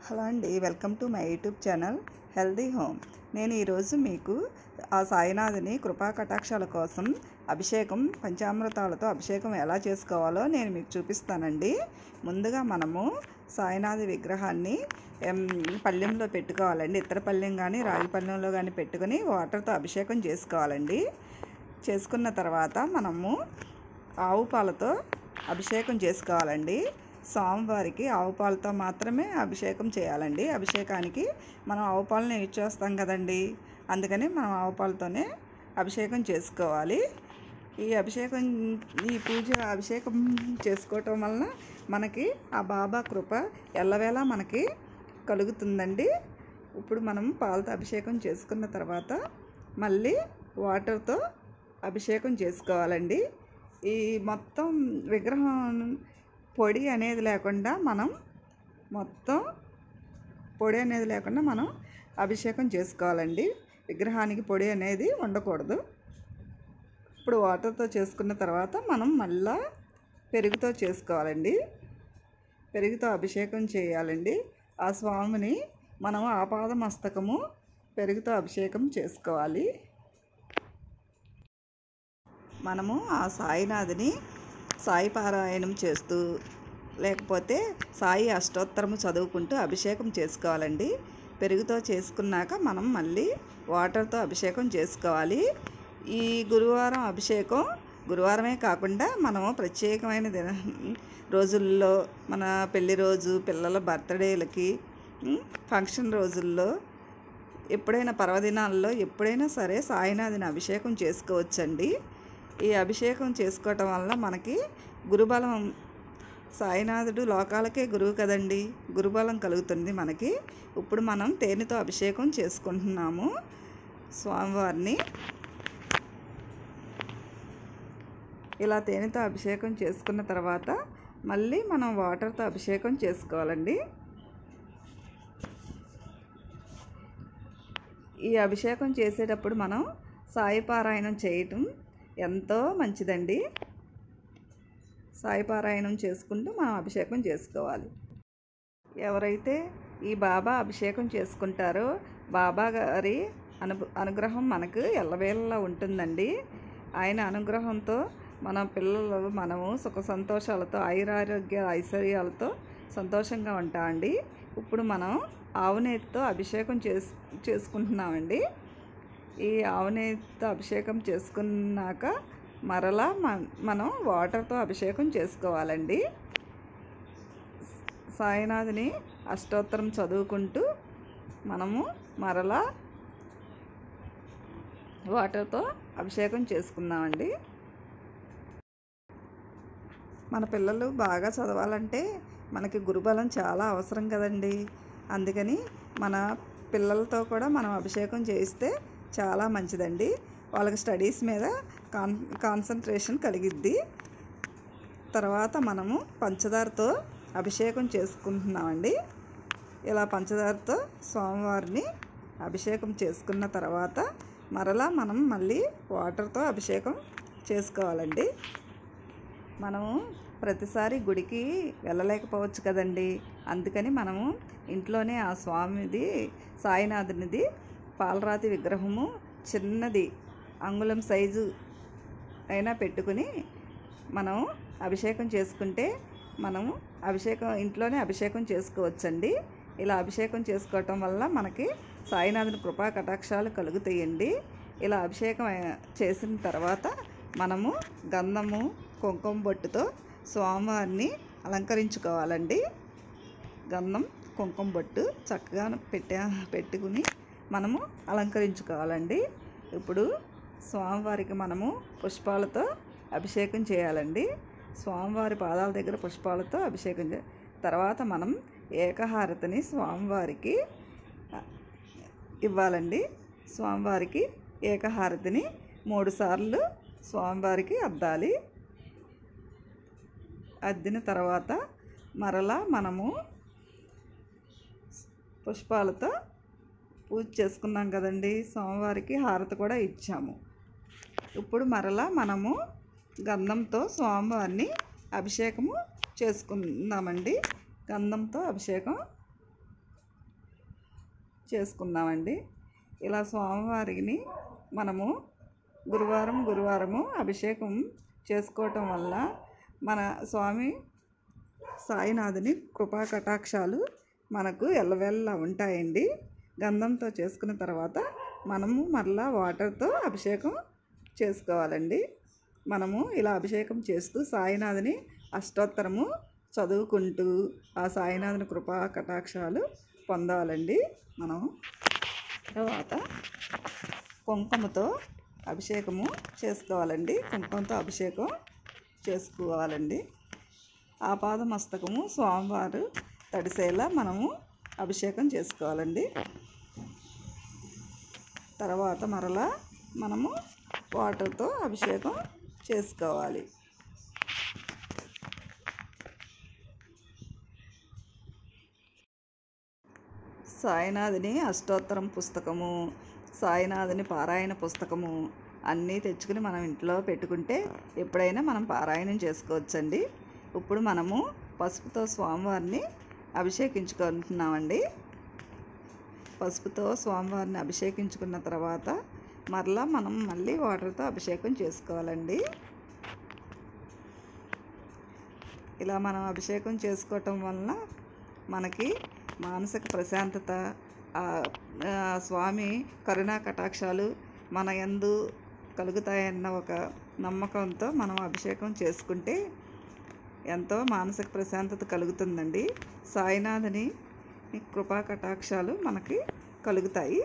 hello అండి welcome to my YouTube channel healthy home నేను ఈరోజు మీకు ఆ సాయినాథుని కృపా కటాక్షాల కోసం అభిషేకం పంచామృతాలతో అభిషేకం ఎలా చేసుకోవాలో నేను మీకు చూపిస్తానండి ముందుగా మనము సాయినాథి విగ్రహాన్ని ఎం, పళ్ళెంలో పెట్టుకోవాలండి ఇతర పళ్ళెం కానీ రాగి పళ్ళెంలో కానీ పెట్టుకొని వాటర్తో అభిషేకం చేసుకోవాలండి చేసుకున్న తర్వాత మనము ఆవు పాలతో అభిషేకం చేసుకోవాలండి స్వామివారికి ఆవు పాలతో మాత్రమే అభిషేకం చేయాలండి అభిషేకానికి మనం ఆవు పాలను యూజ్ చేస్తాం కదండి అందుకని మనం ఆవు పాలతోనే అభిషేకం చేసుకోవాలి ఈ అభిషేకం ఈ పూజ అభిషేకం చేసుకోవటం వలన మనకి ఆ బాబా కృప ఎల్లవేళ మనకి కలుగుతుందండి ఇప్పుడు మనం పాలతో అభిషేకం చేసుకున్న తర్వాత మళ్ళీ వాటర్తో అభిషేకం చేసుకోవాలండి ఈ మొత్తం విగ్రహం పొడి అనేది లేకుండా మనం మొత్తం పొడి అనేది లేకుండా మనం అభిషేకం చేసుకోవాలండి విగ్రహానికి పొడి అనేది ఉండకూడదు ఇప్పుడు వాటర్తో చేసుకున్న తర్వాత మనం మళ్ళా పెరుగుతో చేసుకోవాలండి పెరుగుతో అభిషేకం చేయాలండి ఆ స్వామిని మనం ఆపాద మస్తకము పెరుగుతో అభిషేకం చేసుకోవాలి మనము ఆ సాయినాథుని సాయి పారాయణం చేస్తూ లేకపోతే సాయి అష్టోత్తరము చదువుకుంటూ అభిషేకం చేసుకోవాలండి పెరుగుతో చేసుకున్నాక మనం మళ్ళీ వాటర్తో అభిషేకం చేసుకోవాలి ఈ గురువారం అభిషేకం గురువారమే కాకుండా మనము ప్రత్యేకమైన దిన రోజుల్లో మన పెళ్లి రోజు పిల్లల బర్త్డేలకి ఉమ్, ఫంక్షన్ రోజుల్లో ఎప్పుడైనా పర్వదినాల్లో ఎప్పుడైనా సరే సాయినాథుని అభిషేకం చేసుకోవచ్చండి ఈ అభిషేకం చేసుకోవటం వల్ల మనకి గురుబలం సాయినాథుడు లోకాలకే గురువు కదండి గురుబలం కలుగుతుంది మనకి ఇప్పుడు మనం తేనెతో అభిషేకం చేసుకుంటున్నాము స్వామివారిని ఇలా తేనెతో అభిషేకం చేసుకున్న తర్వాత మళ్ళీ మనం వాటర్తో అభిషేకం చేసుకోవాలండి ఈ అభిషేకం చేసేటప్పుడు మనం సాయి పారాయణం చేయటం ఎంతో మంచిదండి సాయి పారాయణం చేసుకుంటూ మనం అభిషేకం చేసుకోవాలి ఎవరైతే ఈ బాబా అభిషేకం చేసుకుంటారో బాబా గారి అను అనుగ్రహం మనకు ఎల్లవేళలా ఉంటుందండి ఆయన అనుగ్రహంతో మన పిల్లలు మనము సుఖ సంతోషాలతో ఆయురారోగ్య ఐశ్వర్యాలతో సంతోషంగా ఉంటామండి ఇప్పుడు మనం ఆవునేతితో అభిషేకం చేసు చేసుకుంటున్నామండి ఈ ఆవునేతితో అభిషేకం చేసుకున్నాక మరలా మన- మనం వాటర్తో అభిషేకం చేసుకోవాలండి సాయినాథుని అష్టోత్తరం చదువుకుంటూ మనము మరలా వాటర్తో అభిషేకం చేసుకుందామండి మన పిల్లలు బాగా చదవాలంటే మనకి గురుబలం చాలా అవసరం కదండి అందుకని మన పిల్లలతో కూడా మనం అభిషేకం చేయిస్తే చాలా మంచిదండి వాళ్ళకి స్టడీస్ మీద కాన్ కాన్సన్ట్రేషన్ కలిగిద్ది తర్వాత మనము పంచదారతో అభిషేకం చేసుకుంటున్నామండి ఇలా పంచదారతో స్వామివారిని అభిషేకం చేసుకున్న తర్వాత మరలా మనం మళ్ళీ వాటర్తో అభిషేకం చేసుకోవాలండి మనము ప్రతిసారి గుడికి వెళ్ళలేకపోవచ్చు కదండి అందుకని మనము ఇంట్లోనే ఆ స్వామిది సాయినాథునిది పాలరాతి విగ్రహము చిన్నది అంగుళం సైజు అయినా పెట్టుకుని మనం అభిషేకం చేసుకుంటే మనము అభిషేకం ఇంట్లోనే అభిషేకం చేసుకోవచ్చండి ఇలా అభిషేకం చేసుకోవటం వల్ల మనకి సాయినాథుని కృపా కటాక్షాలు కలుగుతాయండి ఇలా అభిషేకం అయ- చేసిన తర్వాత మనము గంధము కుంకుమ బొట్టుతో స్వామివారిని అలంకరించుకోవాలండి గంధం కుంకుమ బొట్టు చక్కగా పెట్టా పెట్టుకుని మనము అలంకరించుకోవాలండి ఇప్పుడు స్వామివారికి మనము పుష్పాలతో అభిషేకం చేయాలండి స్వామివారి పాదాల దగ్గర పుష్పాలతో అభిషేకం చే తర్వాత మనం ఏకహారతిని స్వామివారికి ఆ, ఇవ్వాలండి స్వామివారికి ఏకహారతిని మూడు సార్లు స్వామివారికి అద్దాలి అద్దిన తర్వాత మరలా మనము పుష్పాలతో పూజ చేసుకున్నాం కదండి స్వామివారికి హారతి కూడా ఇచ్చాము ఇప్పుడు మరలా మనము గంధంతో స్వామివారిని అభిషేకము చేసుకుందామండి గంధంతో అభిషేకం చేసుకుందామండి ఇలా స్వామివారిని మనము గురువారం గురువారము అభిషేకం చేసుకోవటం వల్ల మన స్వామి సాయినాథుని కృపా కటాక్షాలు మనకు ఎల్లవెల్లా ఉంటాయండి గంధంతో చేసుకున్న తర్వాత మనము మరలా వాటర్తో అభిషేకం చేసుకోవాలండి మనము ఇలా అభిషేకం చేస్తూ సాయినాథుని అష్టోత్తరము చదువుకుంటూ ఆ సాయినాథుని కృపా కటాక్షాలు పొందాలండి మనం తర్వాత కుంకుమతో అభిషేకము చేసుకోవాలండి కుంకుమతో అభిషేకం చేసుకోవాలండి ఆపాద మస్తకము స్వామివారు తడిసేలా మనము అభిషేకం చేసుకోవాలండి తర్వాత మరలా మనము వాటర్తో అభిషేకం చేసుకోవాలి సాయినాథుని అష్టోత్తరం పుస్తకము సాయినాథుని పారాయణ పుస్తకము అన్నీ తెచ్చుకుని మనం ఇంట్లో పెట్టుకుంటే ఎప్పుడైనా మనం పారాయణం చేసుకోవచ్చండి ఇప్పుడు మనము పసుపుతో స్వామివారిని అభిషేకించుకుంటున్నామండి పసుపుతో స్వామివారిని అభిషేకించుకున్న తర్వాత మరలా మనం మళ్ళీ వాటర్తో అభిషేకం చేసుకోవాలండి ఇలా మనం అభిషేకం చేసుకోవటం వలన మనకి మానసిక ప్రశాంతత ఆ, ఆ స్వామి కరుణా కటాక్షాలు మన యందు కలుగుతాయన్న ఒక నమ్మకంతో మనం అభిషేకం చేసుకుంటే ఎంతో మానసిక ప్రశాంతత కలుగుతుందండి సాయినాథుని కృపా కటాక్షాలు మనకి కలుగుతాయి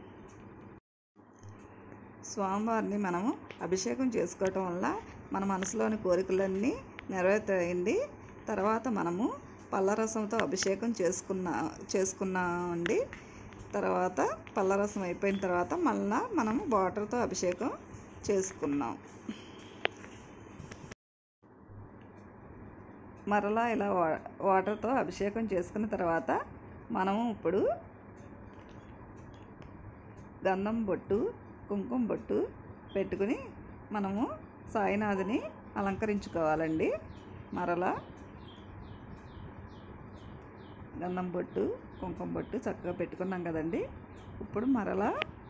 స్వామివారిని మనము అభిషేకం చేసుకోవటం వల్ల మన మనసులోని కోరికలన్నీ నెరవేరుతాయండి తర్వాత మనము పళ్ళరసంతో అభిషేకం చేసుకున్న చేసుకున్నామండి తర్వాత పళ్ళరసం అయిపోయిన తర్వాత మళ్ళా మనము వాటర్తో అభిషేకం చేసుకున్నాం మరలా ఇలా వా వాటర్తో అభిషేకం చేసుకున్న తర్వాత మనము ఇప్పుడు గంధం బొట్టు కుంకుమ బొట్టు పెట్టుకుని మనము సాయినాథుని అలంకరించుకోవాలండి మరలా గంధం బొట్టు కుంకుమ బొట్టు చక్కగా పెట్టుకున్నాం కదండి ఇప్పుడు మరలా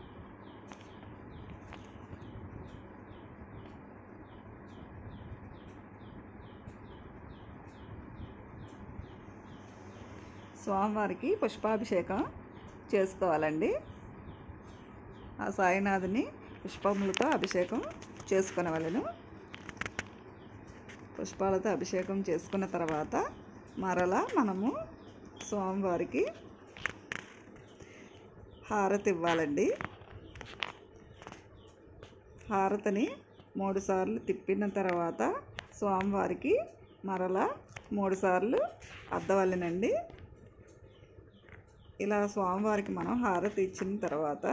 స్వామివారికి పుష్పాభిషేకం చేసుకోవాలండి ఆ సాయినాథుని పుష్పములతో అభిషేకం చేసుకునేవాళ్ళను పుష్పాలతో అభిషేకం చేసుకున్న తర్వాత మరలా మనము స్వామివారికి హారతి ఇవ్వాలండి హారతిని మూడుసార్లు తిప్పిన తర్వాత స్వామివారికి మరలా మూడుసార్లు అద్దవలనండి ఇలా స్వామివారికి మనం హారతి ఇచ్చిన తర్వాత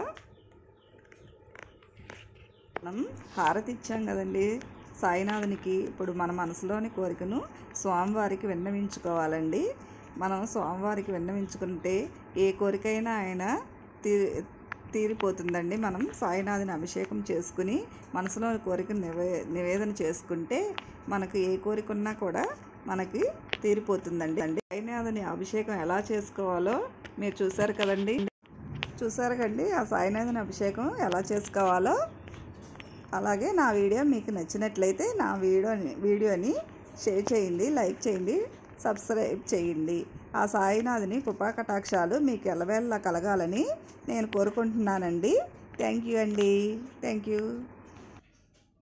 మనం హారతి ఇచ్చాం కదండి సాయినాథునికి ఇప్పుడు మన మనసులోని కోరికను స్వామివారికి విన్నవించుకోవాలండి మనం స్వామివారికి విన్నవించుకుంటే ఏ కోరికైనా ఆయన తీ తీరిపోతుందండి మనం సాయినాథుని అభిషేకం చేసుకుని మనసులోని కోరిక నివే నివేదన చేసుకుంటే మనకు ఏ కోరిక ఉన్నా కూడా మనకి తీరిపోతుందండి అండి సాయినాథుని అభిషేకం ఎలా చేసుకోవాలో మీరు చూసారు కదండి చూసారు కండి ఆ సాయినాథుని అభిషేకం ఎలా చేసుకోవాలో అలాగే నా వీడియో మీకు నచ్చినట్లయితే నా వీడియోని వీడియోని షేర్ చేయండి లైక్ చేయండి సబ్స్క్రైబ్ చేయండి ఆ సాయినాథుని కృపా కటాక్షాలు మీకు ఎల్లవేళ్ళ కలగాలని నేను కోరుకుంటున్నానండి థ్యాంక్ యూ అండి థ్యాంక్ యూ